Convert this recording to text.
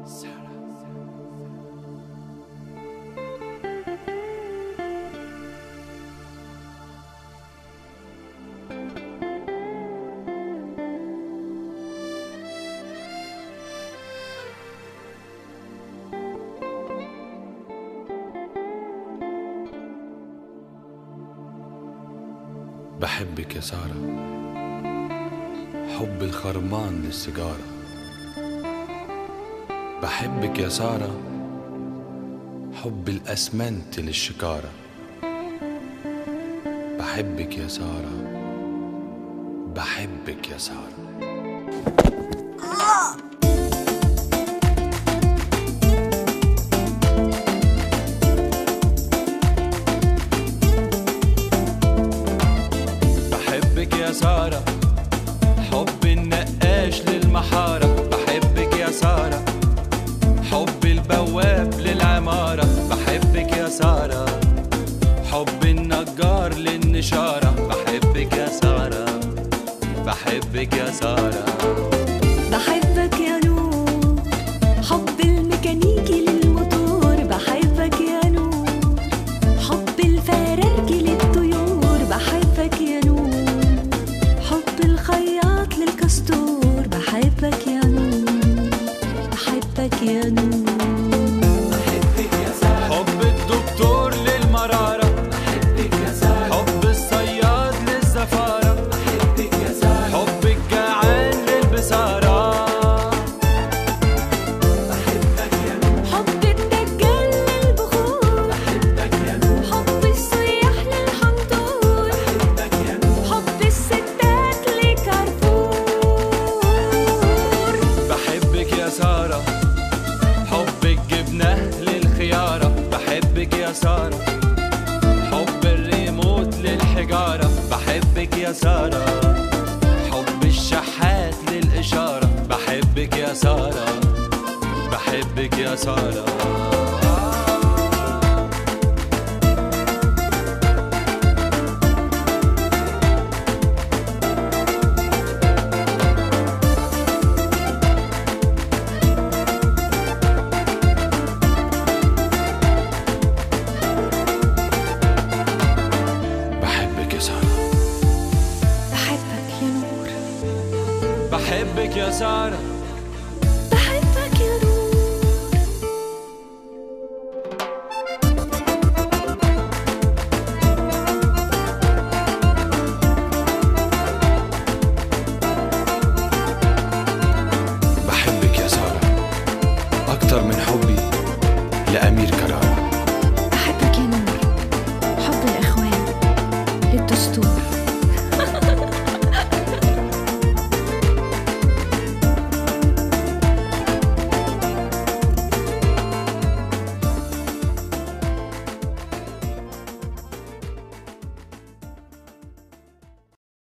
بحبك يا سارة حب الخرمان للسيجارة بحبك يا سارة حب الأسمنت للشكارة بحبك يا سارة بحبك يا سارة بحبك يا سارة حب النقاش للمحارة بحبك يا سارة حب البواب للعمارة بحبك يا سارة حب النجار للنشارة بحبك يا سارة بحبك يا سارة بحبك يا نور حب الميكانيكي للموتور بحبك يا نور حب الفرارجي للطيور بحبك يا نور حب الخياط للكستور بحبك يا نور بحبك يا نور حب الدكتور للمرارة حب الصياد للزفارة حب الجعان للبسارة حب الدجال للبخور حب السياح للحنطور حب الستات لكارفور بحبك يا سارة حب الجبنة للخيارة بحبك يا سارة حب الريموت للحجارة بحبك يا سارة حب الشحات للإشارة بحبك يا سارة بحبك يا سارة